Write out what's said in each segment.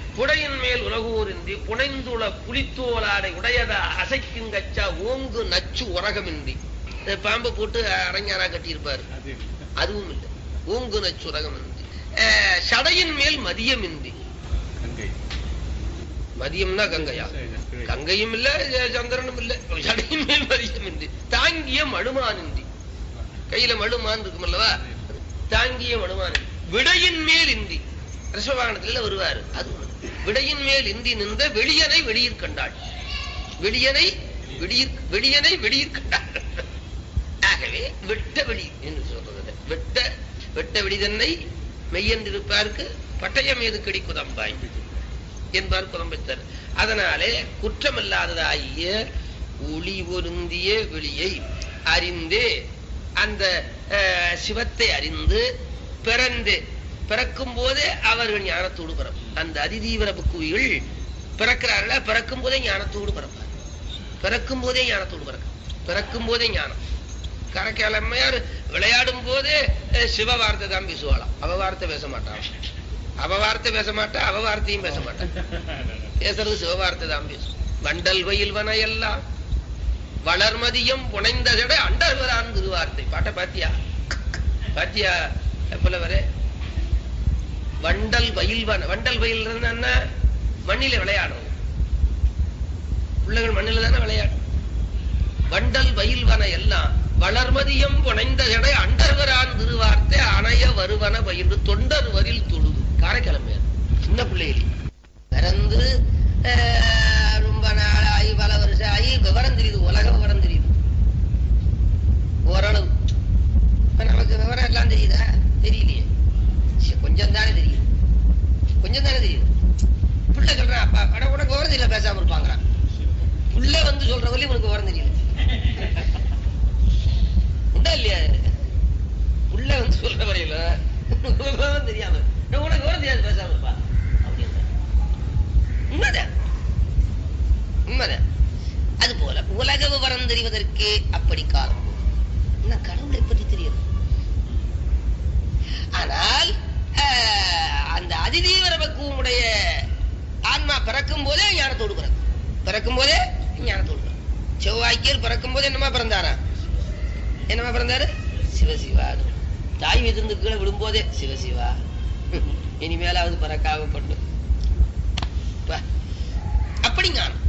புடையின் மேல் உலகூரின்றி புனைந்துள புலித்தோலாடை உடையத அசைக்குங்கச்சா ஓங்கு நச்சு உரகமின்றி இந்த பாம்பை போட்டு அரஞ்சானா கட்டியிருப்பாரு அது அதுவும் இல்லை ஓங்கு நச்சு உரகமின்றி அஹ், சடையின் மேல் மதியமின்றி கங்கை மதியம்னா கங்கையா கங்கையும் இல்ல அஹ், சந்திரனும் இல்ல சடையின் மேல் மதியமின்றி தாங்கிய மழுமானின்றி கையில மழுமான் இருக்கும் அல்லவா தாங்கிய மழுமான் விடையின் மேல் இந்தி ரிஷவாகனத்துல வருவாரு அது ஒண்ணு. விடையின் மேல் இந்தி நின்ற வெளியனை வெளியிற் கண்டாள் வெளியனை வெளியிற் வெளியனை வெளியிற் கண்டாள் ஆகவே வெட்ட வெளி என்று சொல்றது வெட்ட வெட்ட வெளிதன்னை மெய்யென்றிருப்பாருக்கு பட்டயம் ஏது கடி குதம்பாய் என்பார் குதம்பைத்தர் அதனாலே குற்றமில்லாததாகிய ஒளி பொருந்திய வெளியை அறிந்து அந்த அஹ், சிவத்தை அறிந்து பிறந்து பிறக்கும் போதே அவர்கள் ஞானத்தோடு பிறப்பார் அந்த அதிதீவிர புக்குவிகள் பிறக்கிறார்களா பிறக்கும் போதே ஞானத்தோடு பிறப்பார் பிறக்கும் போதே ஞானத்தோடு பிறக்க பிறக்கும் போதே ஞானம் கரக்கிழமையார் விளையாடும் போதே அஹ், சிவ வார்த்தை தான் பேசுவாளாம் அவ வார்த்தை பேச மாட்டான் அவ வார்த்தை பேச மாட்டா அவ வார்த்தையும் பேச மாட்டான் பேசுறது சிவவார்த்தை தான் பேசும் வண்டல் வயல்வன எல்லாம் வளர்மதியம் புனைந்த ஜட அண்டர்வரான் திருவார்த்தை பாட்டை பாத்தியா பாத்தியா புலவரே வண்டல் வயல்வன வண்டல் வயல் என்ன மண்ணில விளையாடும் பிள்ளைகள் மண்ணில தானே விளையாடும் வண்டல் வயல்வன எல்லாம் வளர்மதியம் புனைந்த ஜடை அண்டர்வரான் திருவார்த்தை அணைய வருவன பயின்று தொண்டர் வரில் தொழுது காரைக்கிழமை சின்ன பிள்ளைகளே பிறந்து அஹ், ரொம்ப நாளாகி பல வருஷம் ஆகி விவரம் தெரியுது உலக விவரம் தெரியுது ஓரளவு இப்ப நமக்கு விவரம் எல்லாம் தெரியுதா தெரியலையே சரி, கொஞ்சம் தானே தெரியுது கொஞ்சம் தானே தெரியுது பிள்ளை சொல்றான் அப்பா அட உனக்கு விவரம் தெரியல பேசாம இருப்பாங்கிறான் புள்ள வந்து சொல்ற வரையும் உனக்கு விவரம் தெரியல உண்டா இல்லையா புள்ள வந்து சொல்ற வரையில உனக்கு விவரம் தெரியாம நான் உனக்கு விவரம் தெரியாது பேசாம இருப்பா அப்படின்னு உண்மைதான் உண்மைதான் அது போல உலக விவரம் தெரிவதற்கு அப்படி காலம் இன்னும் கடவுளை பற்றி தெரியும் ஆனால் ஆஹ், அந்த அதிதீவிர பக்குவமுடைய ஆன்மா பிறக்கும் போதே ஞானத்தோடு பிறக்கும் பிறக்கும் போதே ஞானத்தோடு பிறக்கும் செவ்வாய்க்கியர் பிறக்கும் போதே என்னமா பிறந்தாரா என்னமா பிறந்தாரு சிவசிவா தாய் விதிர்ந்து கீழே விடும்போதே சிவசிவா இனிமேலாவது பிறக்காம பண்ணு பா. அப்படி ஞானம்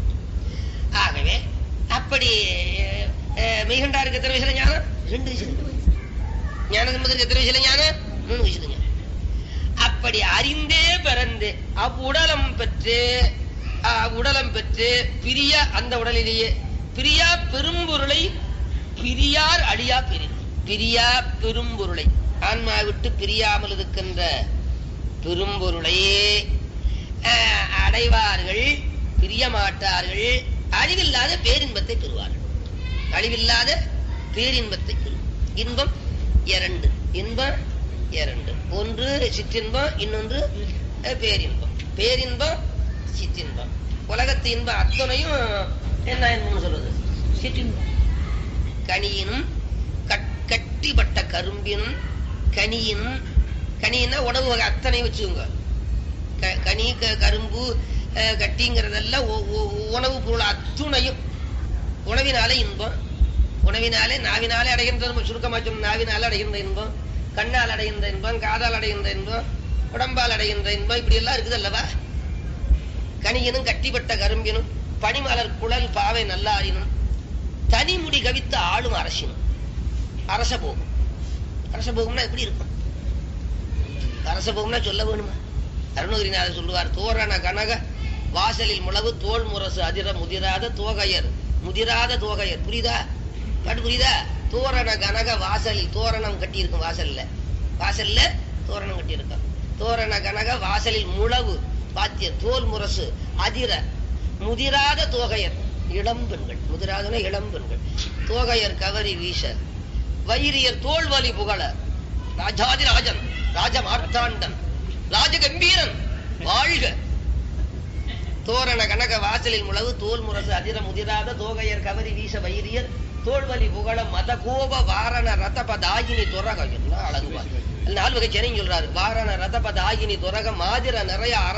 ஆகவே அப்படி அஹ், மெய்கண்டாருக்கு எத்தனை வயசுல ஞானம் ரெண்டு வயசுல ஞான சம்பந்தருக்கு எத்தனை வயசுல ஞானம் மூணு வயசுல ஞானம் அப்படி அறிந்தே பிறந்து அவ்வுடலம் பெற்று அவ்வுடலம் பெற்று பிரிய அந்த உடலிலேயே பிரியா பெரும்பொருளை பிரியார் அழியா பெரி பிரியா பெரும்பொருளை ஆன்மா விட்டு பிரியாமல் இருக்கின்ற பெரும்பொருளையே அஹ், அடைவார்கள் பிரிய மாட்டார்கள் அழிவில்லாத பேரின்பத்தை பெறுவார்கள் அழிவில்லாத பேரின்பத்தை பெறும் இன்பம் இரண்டு இன்பம் இரண்டு ஒன்று சிற்றின்பம் இன்னொன்று அஹ், பேரின்பம் பேரின்பம் சிற்றின்பம் உலகத்து இன்பம் அத்தனையும் என்ன இன்பம்னு சொல்றது சிற்றின்பம் கனியினும் கட்- கட்டிப்பட்ட கரும்பினும் கனியினும் கனின்னா உணவு வகை அத்தனை வச்சுக்கோங்க க- கனி க- கரும்பு அஹ், கட்டிங்கிறதெல்லாம் ஒ- ஒ- உணவு பொருள் அத்துணையும் உணவினாலே இன்பம் உணவினாலே நாவினாலே அடைகின்ற இன்பம் சுருக்கமா சொன்ன நாவினாலே அடைகின்ற இன்பம் கண்ணால் அடைகின்ற இன்பம் காதால் அடைகின்ற இன்பம் உடம்பால் அடைகின்ற இன்பம் இப்படி எல்லாம் இருக்குது அல்லவா கனியினும் கட்டிப்பட்ட கரும்பினும் பனிமலர் குழல் பாவை நல்லாரினும் தனிமுடி கவித்த ஆளும் அரசினும் அரச போகும் அரச போகும்னா எப்படி இருக்கும் அரச போகும்னா சொல்ல வேணுமா அருணகிரிநாதர் சொல்லுவார் தோரண கனக வாசலில் முளவு தோல் முரசு அதிர முதிராத தோகையர் முதிராத தோகையர் புரியுதா பாட்டு புரியுதா தோரண கனக வாசலில் தோரணம் கட்டி இருக்கும் வாசல்ல வாசல்ல தோரணம் கட்டி இருக்கும் தோரண கனக வாசலில் முளவு பாத்திய தோல் முரசு அதிர முதிராத தோகையர் இளம் பெண்கள் முதிராதன இளம் பெண்கள் தோகையர் கவரி வீச வைரியர் தோல் வலி புகழ ராஜாதி ராஜன் ராஜ மார்த்தாண்டன் ராஜ கம்பீரன் வாழ்க தோரண கனக வாசலில் முழவு தோல் முரசு அதிர முதிராத தோகையர் கவரி வீச வைரியர் தோல்வலி புகழ மத கோப வாரண ரதபதாயினி துரக என்ன அழகுவா நாலு வகை சென்னை சொல்றாரு வாரண ரதபதாயினி துரக மாதிர நிறைய